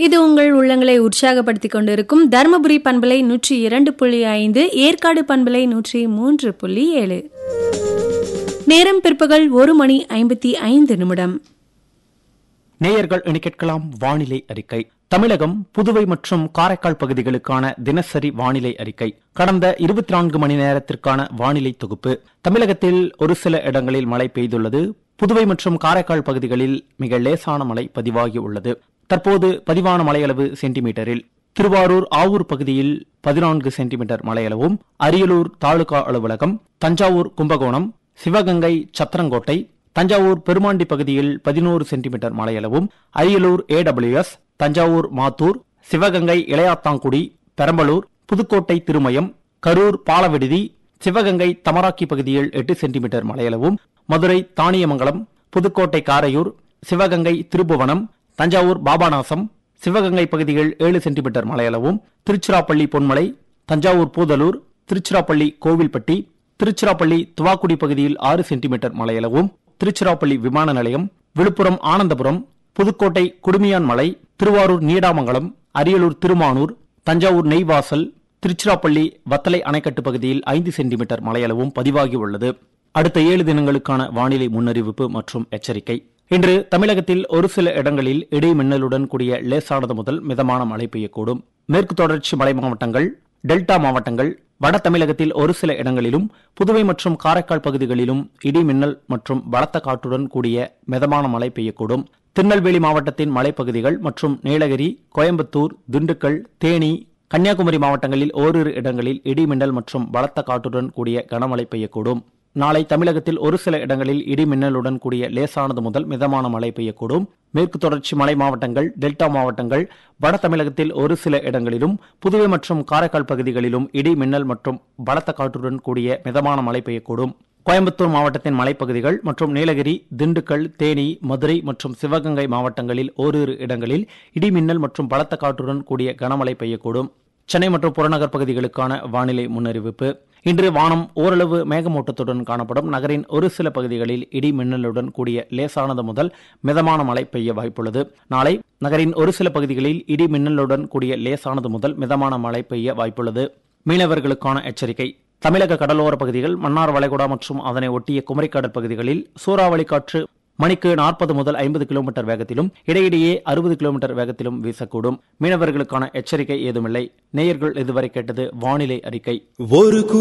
இது உங்கள் உள்ளங்களை உற்சாகப்படுத்திக் கொண்டிருக்கும் தருமபுரி பண்பலை நூற்றி இரண்டு புள்ளி ஐந்து ஏற்காடு பண்பலை நூற்றி மூன்று புள்ளி ஏழு நேரம் பிற்பகல் ஒரு மணி ஐம்பத்தி ஐந்து நிமிடம் நேயர்கள் இனி கேட்கலாம் வானிலை அறிக்கை தமிழகம் புதுவை மற்றும் காரைக்கால் பகுதிகளுக்கான தினசரி வானிலை அறிக்கை கடந்த இருபத்தி நான்கு மணி நேரத்திற்கான வானிலை தொகுப்பு தமிழகத்தில் ஒரு சில இடங்களில் மழை பெய்துள்ளது புதுவை மற்றும் காரைக்கால் பகுதிகளில் மிக லேசான மழை பதிவாகி உள்ளது தற்போது பதிவான மழையளவு சென்டிமீட்டரில் திருவாரூர் ஆவூர் பகுதியில் பதினான்கு சென்டிமீட்டர் மழையளவும் அரியலூர் தாலுகா அலுவலகம் தஞ்சாவூர் கும்பகோணம் சிவகங்கை சத்திரங்கோட்டை தஞ்சாவூர் பெருமாண்டி பகுதியில் பதினோரு சென்டிமீட்டர் மழையளவும் அரியலூர் ஏடபிள்யூஎஸ் தஞ்சாவூர் மாத்தூர் சிவகங்கை இளையாத்தாங்குடி பெரம்பலூர் புதுக்கோட்டை திருமயம் கரூர் பாலவிடுதி சிவகங்கை தமராக்கி பகுதியில் எட்டு சென்டிமீட்டர் மழையளவும் மதுரை தானியமங்கலம் புதுக்கோட்டை காரையூர் சிவகங்கை திருப்புவனம் தஞ்சாவூர் பாபாநாசம் சிவகங்கை பகுதியில் ஏழு சென்டிமீட்டர் மழையளவும் திருச்சிராப்பள்ளி பொன்மலை தஞ்சாவூர் பூதலூர் திருச்சிராப்பள்ளி கோவில்பட்டி திருச்சிராப்பள்ளி துவாக்குடி பகுதியில் ஆறு சென்டிமீட்டர் மழையளவும் திருச்சிராப்பள்ளி விமான நிலையம் விழுப்புரம் ஆனந்தபுரம் புதுக்கோட்டை குடுமியான் மலை திருவாரூர் நீடாமங்கலம் அரியலூர் திருமானூர் தஞ்சாவூர் நெய்வாசல் திருச்சிராப்பள்ளி வத்தலை அணைக்கட்டு பகுதியில் ஐந்து சென்டிமீட்டர் மழையளவும் பதிவாகியுள்ளது அடுத்த ஏழு தினங்களுக்கான வானிலை முன்னறிவிப்பு மற்றும் எச்சரிக்கை இன்று தமிழகத்தில் ஒரு சில இடங்களில் இடி மின்னலுடன் கூடிய லேசானது முதல் மிதமான மழை பெய்யக்கூடும் மேற்கு தொடர்ச்சி மலை மாவட்டங்கள் டெல்டா மாவட்டங்கள் வட தமிழகத்தில் ஒரு சில இடங்களிலும் புதுவை மற்றும் காரைக்கால் பகுதிகளிலும் இடி மின்னல் மற்றும் பலத்த காற்றுடன் கூடிய மிதமான மழை பெய்யக்கூடும் திருநெல்வேலி மாவட்டத்தின் மலைப்பகுதிகள் மற்றும் நீலகிரி கோயம்புத்தூர் திண்டுக்கல் தேனி கன்னியாகுமரி மாவட்டங்களில் ஓரிரு இடங்களில் இடி மின்னல் மற்றும் பலத்த காற்றுடன் கூடிய கனமழை பெய்யக்கூடும் நாளை தமிழகத்தில் ஒரு சில இடங்களில் இடி மின்னலுடன் கூடிய லேசானது முதல் மிதமான மழை பெய்யக்கூடும் மேற்கு தொடர்ச்சி மலை மாவட்டங்கள் டெல்டா மாவட்டங்கள் வட தமிழகத்தில் ஒரு சில இடங்களிலும் புதுவை மற்றும் காரைக்கால் பகுதிகளிலும் இடி மின்னல் மற்றும் பலத்த காற்றுடன் கூடிய மிதமான மழை பெய்யக்கூடும் கோயம்புத்தூர் மாவட்டத்தின் மலைப்பகுதிகள் மற்றும் நீலகிரி திண்டுக்கல் தேனி மதுரை மற்றும் சிவகங்கை மாவட்டங்களில் ஓரிரு இடங்களில் இடி மின்னல் மற்றும் பலத்த காற்றுடன் கூடிய கனமழை பெய்யக்கூடும் சென்னை மற்றும் புறநகர் பகுதிகளுக்கான வானிலை முன்னறிவிப்பு இன்று வானம் ஓரளவு மேகமூட்டத்துடன் காணப்படும் நகரின் ஒரு சில பகுதிகளில் இடி மின்னலுடன் கூடிய லேசானது முதல் மிதமான மழை பெய்ய வாய்ப்புள்ளது நாளை நகரின் ஒரு சில பகுதிகளில் இடி மின்னலுடன் கூடிய லேசானது முதல் மிதமான மழை பெய்ய வாய்ப்புள்ளது மீனவர்களுக்கான எச்சரிக்கை தமிழக கடலோர பகுதிகள் மன்னார் வளைகுடா மற்றும் அதனை ஒட்டிய குமரிக்கடல் பகுதிகளில் சூறாவளி காற்று மணிக்கு நாற்பது முதல் ஐம்பது கிலோமீட்டர் வேகத்திலும் இடையிடையே அறுபது கிலோமீட்டர் வேகத்திலும் வீசக்கூடும் மீனவர்களுக்கான எச்சரிக்கை ஏதுமில்லை நேயர்கள் இதுவரை கேட்டது வானிலை அறிக்கை ஒரு